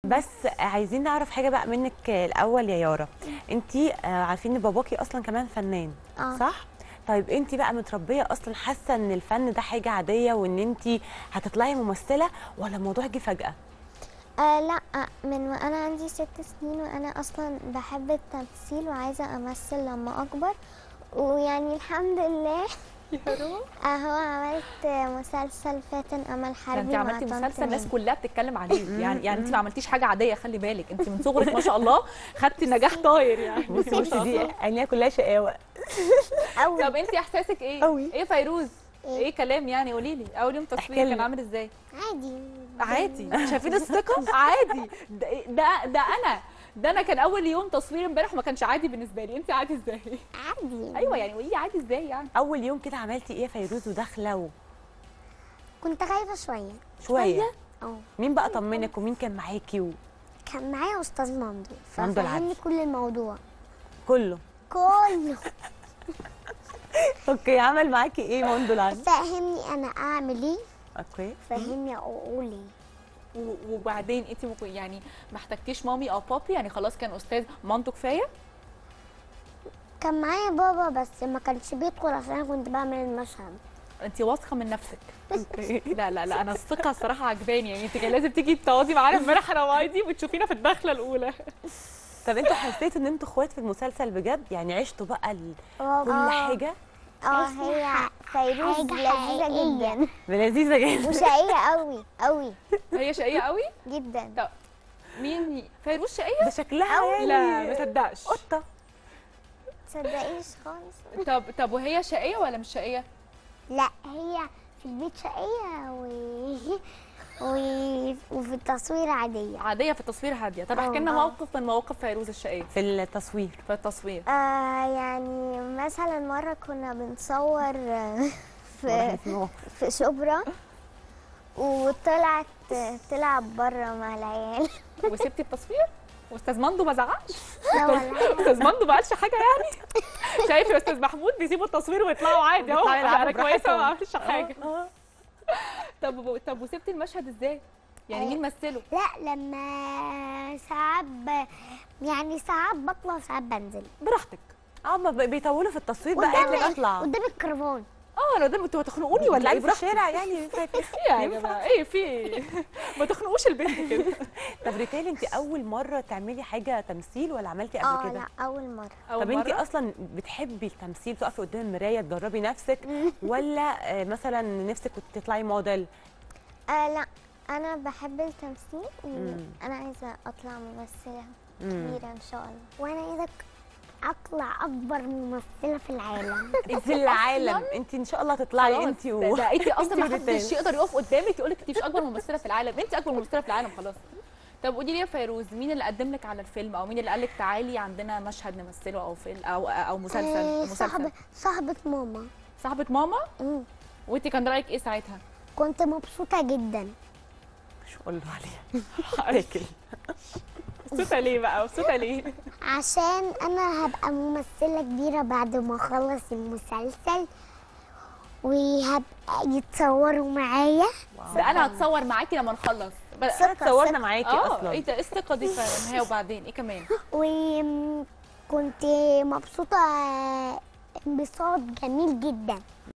بس عايزين نعرف حاجه بقى منك الاول يا يارا انت عارفين ان باباكي اصلا كمان فنان اه صح طيب انت بقى متربيه اصلا حاسه ان الفن ده حاجه عاديه وان انت هتطلعي ممثله ولا الموضوع جه فجاه آه لا من وانا عندي ست سنين وانا اصلا بحب التمثيل وعايزه امثل لما اكبر ويعني الحمد لله اهو عملت مسلسل فاتن امل ده حربي انت مع عملتي طنط مسلسل الناس نادي. كلها بتتكلم عليه يعني يعني انت ما عملتيش حاجه عاديه خلي بالك انت من صغرك ما شاء الله خدتي نجاح طاير يعني بصي ما بصي شاء دي الله. عينيها كلها شقاوه أوي. طب انت احساسك ايه أوي. ايه فيروز إيه؟ ايه كلام يعني قولي لي اول يوم احكي تصوير لنا. كان عامل ازاي عادي عادي شايفين الثقه عادي ده ده, ده انا ده انا كان اول يوم تصوير امبارح ما كانش عادي بالنسبه لي انت عادي ازاي عادي ايوه يعني قولي لي عادي ازاي يعني اول يوم كده عملتي ايه يا فيروز وداخله و- كنت خايفه شويه شويه اه مين بقى طمنك ومين كان معاكي و... كان معايا استاذ ممدوح ممدوح ففهمني العدل. كل الموضوع كله كله اوكي عمل معاكي ايه موندو العدل فهمني انا اعمل ايه اوكي فهمني اقول ايه و- وبعدين انت ممكن يعني ما احتجتيش مامي او بابي يعني خلاص كان استاذ مامته كفايه كان معايا بابا بس ما كانش بيدخل عشان انا كنت بعمل المشهد انت واثقه من نفسك لا لا لا انا الثقه الصراحه عجباني يعني انت كان لازم تيجي تقعدي معانا امبارح انا وهايدي وتشوفينا في الدخله الاولى طب انتوا حسيتوا ان انتوا اخوات في المسلسل بجد يعني عشتوا بقى ال... كل اه حاجه اه هي فيروز لذيذه جدا لذيذه جدا وشقيه قوي قوي هي شقيه قوي جدا طب مين فيروز شقيه ده شكلها يعني لا ما صدقش قطه تصدقيش خالص طب طب وهي شقيه ولا مش شقيه لا هي في البيت شقيه و... و... وفي التصوير عاديه عاديه في التصوير هاديه طب اه. احكي لنا اه. موقف من مواقف فيروز الشقيه في التصوير في التصوير آه يعني مثلا مره كنا بنصور آه، في في شبرا وطلعت تلعب بره مع العيال وسبتي التصوير واستاذ مندو ما زعقش لا والله استاذ مندو ما قالش حاجه يعني شايف يا استاذ محمود بيسيبوا التصوير ويطلعوا عادي اهو بيطلعوا يلعبوا انا كويسه براحتهم. ما عملتش حاجه آه. طب طب وسبتي المشهد ازاي يعني مين مثله لا لما ساعات ب... يعني ساعات بطلع وساعات بنزل براحتك اه ما ب- بيطولوا في التصوير بقى قالت لك اطلع قدام الكرفان اه لو ده انتوا هتخنقوني ولا ولا ايه في براحتك الشارع يعني فاكر ايه يا جماعه ايه في ايه ما تخنقوش البنت كده طب ريتالي انت اول مره تعملي حاجه تمثيل ولا عملتي قبل اه كده لا اول مره أول طب انت مرة؟ اصلا بتحبي التمثيل تقفي قدام المرايه تدربي نفسك ولا آه، مثلا نفسك كنت تطلعي موديل آه لا انا بحب التمثيل مم. وانا عايزه اطلع ممثله مم. كبيره ان شاء الله وانا عايزه اطلع اكبر ممثله في العالم في العالم انت ان شاء الله هتطلعي خلاص، انت ده, و... ده انت اصلا ما وريتال. حدش يقدر يقف قدامك يقول لك انت مش اكبر ممثله في العالم انت اكبر ممثله في العالم خلاص طب قولي لي يا فيروز مين اللي قدم لك على الفيلم او مين اللي قال لك تعالي عندنا مشهد نمثله او فيلم او او مسلسل آه، مسلسل صاحبه صاحبه ماما صاحبه ماما مم. وانت كان رايك ايه ساعتها كنت مبسوطه جدا مش قول له عليها تاكل مبسوطه ليه بقى مبسوطه ليه عشان انا هبقى ممثله كبيره بعد ما اخلص المسلسل وهبقى يتصوروا معايا ده انا هتصور معاكي لما نخلص بقى- ثقة، صورنا ثقة. معاكي اه اصلا ايه ده ايه الثقه دي فعلا هي وبعدين ايه كمان وكنت مبسوطه انبساط جميل جدا